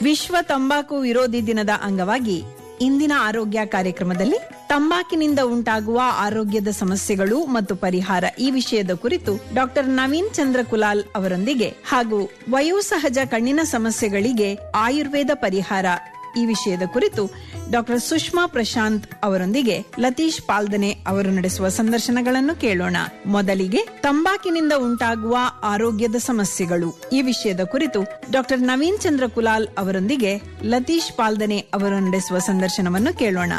ವಿಶ್ವ ತಂಬಾಕು ವಿರೋಧಿ ದಿನದ ಅಂಗವಾಗಿ ಇಂದಿನ ಆರೋಗ್ಯ ಕಾರ್ಯಕ್ರಮದಲ್ಲಿ ತಂಬಾಕಿನಿಂದ ಉಂಟಾಗುವ ಆರೋಗ್ಯದ ಸಮಸ್ಯೆಗಳು ಮತ್ತು ಪರಿಹಾರ ಈ ವಿಷಯದ ಕುರಿತು ಡಾಕ್ಟರ್ ನವೀನ್ ಚಂದ್ರ ಕುಲಾಲ್ ಅವರೊಂದಿಗೆ ಹಾಗೂ ವಯೋಸಹಜ ಕಣ್ಣಿನ ಸಮಸ್ಯೆಗಳಿಗೆ ಆಯುರ್ವೇದ ಪರಿಹಾರ ಈ ವಿಷಯದ ಕುರಿತು ಡಾಕ್ಟರ್ ಸುಷ್ಮಾ ಪ್ರಶಾಂತ್ ಅವರೊಂದಿಗೆ ಲತೀಶ್ ಪಾಲ್ದನೆ ಅವರು ನಡೆಸುವ ಸಂದರ್ಶನಗಳನ್ನು ಕೇಳೋಣ ಮೊದಲಿಗೆ ತಂಬಾಕಿನಿಂದ ಉಂಟಾಗುವ ಆರೋಗ್ಯದ ಸಮಸ್ಯೆಗಳು ಈ ವಿಷಯದ ಕುರಿತು ಡಾಕ್ಟರ್ ನವೀನ್ ಚಂದ್ರ ಕುಲಾಲ್ ಅವರೊಂದಿಗೆ ಲತೀಶ್ ಪಾಲ್ದನೆ ಅವರು ನಡೆಸುವ ಸಂದರ್ಶನವನ್ನು ಕೇಳೋಣ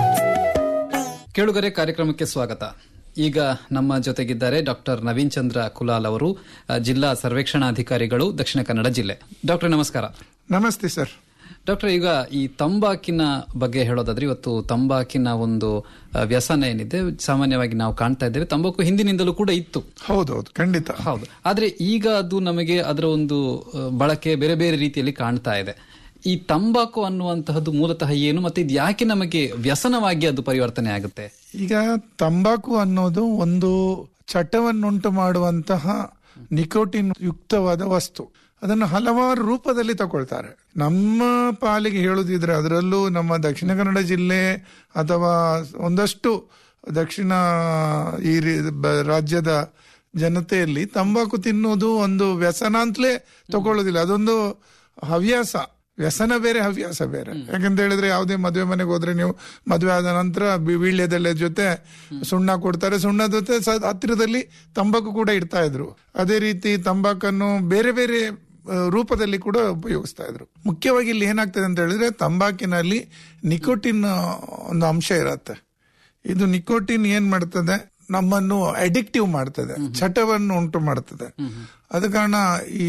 ಕೇಳುಗರೆ ಕಾರ್ಯಕ್ರಮಕ್ಕೆ ಸ್ವಾಗತ ಈಗ ನಮ್ಮ ಜೊತೆಗಿದ್ದಾರೆ ಡಾಕ್ಟರ್ ನವೀನ್ ಚಂದ್ರ ಕುಲಾಲ್ ಅವರು ಅ, ಜಿಲ್ಲಾ ಸರ್ವೇಕ್ಷಣಾಧಿಕಾರಿಗಳು ದಕ್ಷಿಣ ಕನ್ನಡ ಜಿಲ್ಲೆ ಡಾಕ್ಟರ್ ನಮಸ್ಕಾರ ನಮಸ್ತೆ ಸರ್ ಡಾಕ್ಟರ್ ಈಗ ಈ ತಂಬಾಕಿನ ಬಗ್ಗೆ ಹೇಳೋದಾದ್ರೆ ಇವತ್ತು ತಂಬಾಕಿನ ಒಂದು ಅ, ವ್ಯಸನ ಏನಿದೆ ಸಾಮಾನ್ಯವಾಗಿ ನಾವು ಕಾಣ್ತಾ ಇದ್ದೇವೆ ತಂಬಾಕು ಹಿಂದಿನಿಂದಲೂ ಕೂಡ ಇತ್ತು ಹೌದೌದು ಖಂಡಿತ ಹೌದು ಆದ್ರೆ ಈಗ ಅದು ನಮಗೆ ಅದರ ಒಂದು ಅ, ಬಳಕೆ ಬೇರೆ ಬೇರೆ ರೀತಿಯಲ್ಲಿ ಕಾಣ್ತಾ ಇದೆ ಈ ತಂಬಾಕು ಅನ್ನುವಂತಹದ್ದು ಮೂಲತಃ ಏನು ಮತ್ತೆ ಇದು ಯಾಕೆ ನಮಗೆ ವ್ಯಸನವಾಗಿ ಅದು ಪರಿವರ್ತನೆ ಆಗುತ್ತೆ ಈಗ ತಂಬಾಕು ಅನ್ನೋದು ಒಂದು ಚಟವನ್ನುಂಟು ಮಾಡುವಂತಹ ನಿಕೋಟಿನ್ ಯುಕ್ತವಾದ ವಸ್ತು ಅದನ್ನು ಹಲವಾರು ರೂಪದಲ್ಲಿ ತಗೊಳ್ತಾರೆ ನಮ್ಮ ಪಾಲಿಗೆ ಹೇಳುದಿದ್ರೆ ಅದರಲ್ಲೂ ನಮ್ಮ ದಕ್ಷಿಣ ಕನ್ನಡ ಜಿಲ್ಲೆ ಅಥವಾ ಒಂದಷ್ಟು ದಕ್ಷಿಣ ಈ ರೀ- ಬ- ರಾಜ್ಯದ ಜನತೆಯಲ್ಲಿ ತಂಬಾಕು ತಿನ್ನೋದು ಒಂದು ವ್ಯಸನ ಅಂತಲೇ ತಗೊಳ್ಳೋದಿಲ್ಲ ಅದೊಂದು ಹವ್ಯಾಸ ವ್ಯಸನ ಬೇರೆ ಹವ್ಯಾಸ ಬೇರೆ ಯಾಕಂತ ಹೇಳಿದ್ರೆ ಯಾವುದೇ ಮದುವೆ ಮನೆಗೆ ಹೋದ್ರೆ ನೀವು ಮದುವೆ ಆದ ನಂತರ ಬಿ- ವೀಳ್ಯದೆಲೆ ಜೊತೆ ಸುಣ್ಣ ಕೊಡ್ತಾರೆ ಸುಣ್ಣದ ಜೊತೆ ಸ- ಹತ್ತಿರದಲ್ಲಿ ತಂಬಾಕು ಕೂಡ ಇಡ್ತಾ ಇದ್ರು ಅದೇ ರೀತಿ ತಂಬಾಕನ್ನು ಬೇರೆ ಬೇರೆ ಆ, ರೂಪದಲ್ಲಿ ಕೂಡ ಉಪಯೋಗಿಸ್ತಾ ಇದ್ರು ಮುಖ್ಯವಾಗಿ ಇಲ್ಲಿ ಏನಾಗ್ತದೆ ಅಂತ ಹೇಳಿದ್ರೆ ತಂಬಾಕಿನಲ್ಲಿ ನಿಕೋಟಿನ್ ಒಂದು ಅಂಶ ಇರತ್ತೆ ಇದು ನಿಕೋಟಿನ್ ಏನ್ ಮಾಡ್ತದೆ ನಮ್ಮನ್ನು ಅಡಿಕ್ಟಿವ್ ಮಾಡ್ತದೆ ಚಟವನ್ನು ಉಂಟು ಮಾಡ್ತದೆ ಅದ ಕಾರಣ ಈ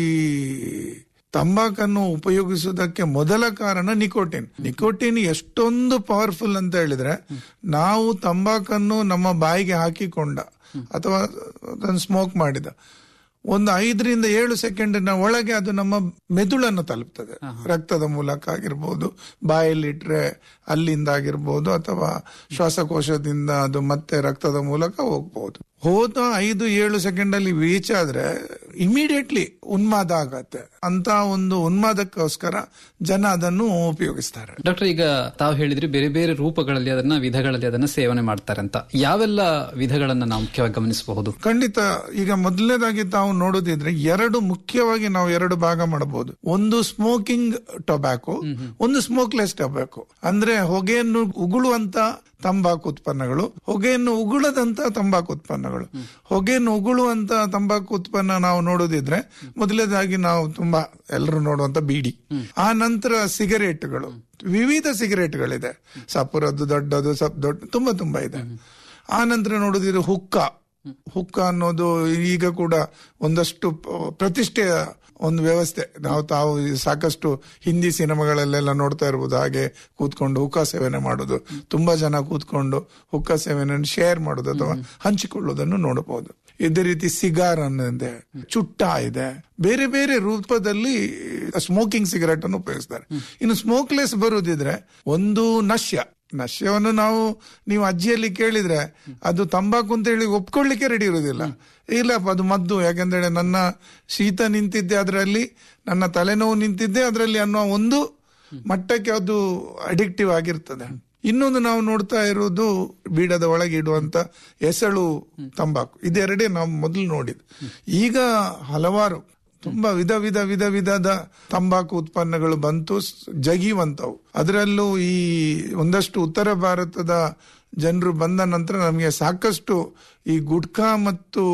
ತಂಬಾಕನ್ನು ಉಪಯೋಗಿಸುವುದಕ್ಕೆ ಮೊದಲ ಕಾರಣ ನಿಕೋಟಿನ್ ನಿಕೋಟಿನ್ ಎಷ್ಟೊಂದು ಪವರ್ಫುಲ್ ಅಂತ ಹೇಳಿದ್ರೆ ನಾವು ತಂಬಾಕನ್ನು ನಮ್ಮ ಬಾಯಿಗೆ ಹಾಕಿಕೊಂಡ ಅಥವಾ ಅದನ್ನು ಸ್ಮೋಕ್ ಮಾಡಿದ ಒಂದು ಐದರಿಂದ ಏಳು ಸೆಕೆಂಡಿನ ಒಳಗೆ ಅದು ನಮ್ಮ ಮೆದುಳನ್ನು ತಲುಪ್ತದೆ ರಕ್ತದ ಮೂಲಕ ಆಗಿರ್ಬೋದು ಬಾಯಲ್ಲಿಟ್ರೆ ಅಲ್ಲಿಂದ ಆಗಿರ್ಬೋದು ಅಥವಾ ಶ್ವಾಸಕೋಶದಿಂದ ಅದು ಮತ್ತೆ ರಕ್ತದ ಮೂಲಕ ಹೋಗ್ಬಹುದು ಹೋದ ಐದು ಏಳು ಸೆಕೆಂಡ್ ಅಲ್ಲಿ ರೀಚ್ ಆದ್ರೆ ಇಮಿಡಿಯೇಟ್ಲಿ ಉನ್ಮಾದ ಆಗತ್ತೆ ಅಂತ ಒಂದು ಉನ್ಮಾದಕ್ಕೋಸ್ಕರ ಜನ ಅದನ್ನು ಉಪಯೋಗಿಸ್ತಾರೆ ಡಾಕ್ಟರ್ ಈಗ ತಾವು ಹೇಳಿದ್ರಿ ಬೇರೆ ಬೇರೆ ರೂಪಗಳಲ್ಲಿ ಅದನ್ನ ವಿಧಗಳಲ್ಲಿ ಅದನ್ನ ಸೇವನೆ ಮಾಡ್ತಾರೆ ಅಂತ ಯಾವೆಲ್ಲ ವಿಧಗಳನ್ನ ನಾವು ಮುಖ್ಯವಾಗಿ ಗಮನಿಸಬಹುದು ಖಂಡಿತ ಈಗ ಮೊದಲನೇದಾಗಿ ತಾವು ನೋಡೋದಿದ್ರೆ ಎರಡು ಮುಖ್ಯವಾಗಿ ನಾವು ಎರಡು ಭಾಗ ಮಾಡಬಹುದು ಒಂದು ಸ್ಮೋಕಿಂಗ್ ಟೊಬ್ಯಾಕೊ ಒಂದು ಸ್ಮೋಕ್ಲೆಸ್ ಟೊಬ್ಯಾಕೊ ಅಂದ್ರೆ ಹೊಗೆಯನ್ನು ಉಗುಳುವಂತ ತಂಬಾಕು ಉತ್ಪನ್ನಗಳು ಹೊಗೆಯನ್ನು ಉಗುಳದಂತ ತಂಬಾಕು ಉತ್ಪನ್ನಗಳು ಹೊಗೆಯನ್ನು ಉಗುಳುವಂತ ತಂಬಾಕು ಉತ್ಪನ್ನ ನಾವು ನೋಡೋದಿದ್ರೆ ಮೊದಲನೇದಾಗಿ ನಾವು ತುಂಬಾ ಎಲ್ಲರೂ ನೋಡುವಂತ ಬೀಡಿ ಆ ನಂತರ ಸಿಗರೇಟ್ಗಳು ವಿವಿಧ ಸಿಗರೇಟ್ಗಳಿದೆ ಸಪುರದ್ದು ದೊಡ್ಡದು ಸಪ್ ದೊಡ್ಡ ತುಂಬಾ ತುಂಬಾ ಇದೆ ಆ ನಂತರ ನೋಡೋದಿದ್ರೆ ಹುಕ್ಕ ಹುಕ್ಕ ಅನ್ನೋದು ಈಗ ಕೂಡ ಒಂದಷ್ಟು ಪ- ಪ್ರತಿಷ್ಠೆಯ ಒಂದು ವ್ಯವಸ್ಥೆ ನಾವು ತಾವು ಈ ಸಾಕಷ್ಟು ಹಿಂದಿ ಸಿನಿಮಾಗಳಲ್ಲೆಲ್ಲ ನೋಡ್ತಾ ಇರ್ಬೋದು ಹಾಗೆ ಕೂತ್ಕೊಂಡು ಹುಕ್ಕ ಸೇವನೆ ಮಾಡೋದು ತುಂಬಾ ಜನ ಕೂತ್ಕೊಂಡು ಹುಕ್ಕ ಸೇವನೆಯನ್ನು ಶೇರ್ ಮಾಡೋದು ಅಥವಾ ಹಂಚಿಕೊಳ್ಳೋದನ್ನು ನೋಡಬಹುದು ಇದೇ ರೀತಿ ಸಿಗಾರ್ ಅನ್ನೋದಿದೆ ಚುಟ್ಟ ಇದೆ ಬೇರೆ ಬೇರೆ ರೂಪದಲ್ಲಿ ಸ್ಮೋಕಿಂಗ್ ಸಿಗರೆಟ್ ಅನ್ನು ಉಪಯೋಗಿಸ್ತಾರೆ ಇನ್ನು ಸ್ಮೋಕ್ಲೆಸ್ ಬರುದಿದ್ರೆ ಒಂದು ನಶ್ಯ ನಶ್ಯವನ್ನು ನಾವು ನೀವು ಅಜ್ಜಿಯಲ್ಲಿ ಕೇಳಿದ್ರೆ ಅದು ತಂಬಾಕು ಅಂತ ಹೇಳಿ ಒಪ್ಕೊಳ್ಳಿಕ್ಕೆ ರೆಡಿ ಇರುವುದಿಲ್ಲ ಇಲ್ಲಪ್ಪ ಅದು ಮದ್ದು ಯಾಕಂದ್ರೆ ನನ್ನ ಶೀತ ನಿಂತಿದ್ದೆ ಅದರಲ್ಲಿ ನನ್ನ ತಲೆನೋವು ನಿಂತಿದ್ದೆ ಅದರಲ್ಲಿ ಅನ್ನೋ ಒಂದು ಮಟ್ಟಕ್ಕೆ ಅದು ಅಡಿಕ್ಟಿವ್ ಆಗಿರ್ತದೆ ಇನ್ನೊಂದು ನಾವು ನೋಡ್ತಾ ಇರೋದು ಬೀಡದ ಒಳಗೆ ಇಡುವಂತ ಎಸಳು ತಂಬಾಕು ಇದೆರಡೇ ನಾವು ಮೊದಲು ನೋಡಿದ್ದು ಈಗ ಹಲವಾರು ತುಂಬಾ ವಿಧ ವಿಧ ವಿಧ ವಿಧದ ತಂಬಾಕು ಉತ್ಪನ್ನಗಳು ಬಂತು ಸ್- ಜಗಿಯುವಂತವು ಅದರಲ್ಲೂ ಈ ಒಂದಷ್ಟು ಉತ್ತರ ಭಾರತದ ಜನರು ಬಂದ ನಂತರ ನಮಗೆ ಸಾಕಷ್ಟು ಈ ಗುಟ್ಕಾ ಮತ್ತು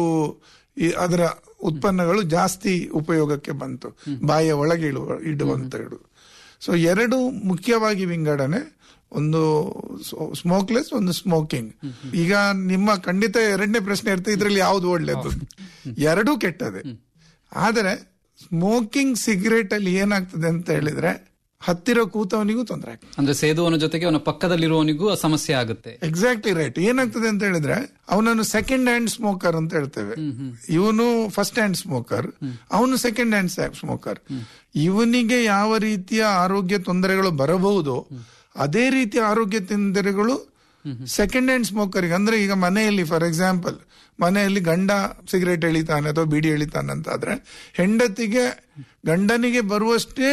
ಈ ಅದರ ಉತ್ಪನ್ನಗಳು ಜಾಸ್ತಿ ಉಪಯೋಗಕ್ಕೆ ಬಂತು ಬಾಯಿಯ ಒಳಗೆ ಇಡುವ ಇಡುವಂತ ಇಡು ಸೊ ಎರಡು ಮುಖ್ಯವಾಗಿ ವಿಂಗಡಣೆ ಒಂದು ಸ್ಮೋಕ್ಲೆಸ್ ಒಂದು ಸ್ಮೋಕಿಂಗ್ ಈಗ ನಿಮ್ಮ ಖಂಡಿತ ಎರಡನೇ ಪ್ರಶ್ನೆ ಇರ್ತದೆ ಇದರಲ್ಲಿ ಯಾವ್ದು ಒಳ್ಳೇದು ಎರಡೂ ಕೆಟ್ಟದೆ ಆದರೆ ಸ್ಮೋಕಿಂಗ್ ಸಿಗರೇಟ್ ಅಲ್ಲಿ ಏನಾಗ್ತದೆ ಅಂತ ಹೇಳಿದ್ರೆ ಹತ್ತಿರ ಕೂತವನಿಗೂ ತೊಂದರೆ ಆಗ್ತದೆ ಅಂದ್ರೆ ಸೇದುವನ ಜೊತೆಗೆ ಅವನ ಪಕ್ಕದಲ್ಲಿರುವವನಿಗೂ ಆ ಸಮಸ್ಯೆ ಆಗುತ್ತೆ ಎಕ್ಸಾಕ್ಟ್ಲಿ ರೈಟ್ ಏನಾಗ್ತದೆ ಅಂತ ಹೇಳಿದ್ರೆ ಅವನನ್ನು ಸೆಕೆಂಡ್ ಹ್ಯಾಂಡ್ ಸ್ಮೋಕರ್ ಅಂತ ಹೇಳ್ತೇವೆ ಇವನು ಫಸ್ಟ್ ಹ್ಯಾಂಡ್ ಸ್ಮೋಕರ್ ಅವನು ಸೆಕೆಂಡ್ ಹ್ಯಾಂಡ್ ಸ್ಮೋಕರ್ ಇವನಿಗೆ ಯಾವ ರೀತಿಯ ಆರೋಗ್ಯ ತೊಂದರೆಗಳು ಬರಬಹುದು ಅದೇ ರೀತಿಯ ಆರೋಗ್ಯ ತೊಂದರೆಗಳು ಸೆಕೆಂಡ್ ಹ್ಯಾಂಡ್ ಸ್ಮೋಕರ್ಗೆ ಅಂದ್ರೆ ಈಗ ಮನೆಯಲ್ಲಿ ಫಾರ್ ಎಕ್ಸಾಂಪಲ್ ಮನೆಯಲ್ಲಿ ಗಂಡ ಸಿಗರೇಟ್ ಎಳಿತಾನೆ ಅಥವಾ ಬೀಡಿ ಎಳಿತಾನೆ ಅಂತ ಆದ್ರೆ ಹೆಂಡತಿಗೆ ಗಂಡನಿಗೆ ಬರುವಷ್ಟೇ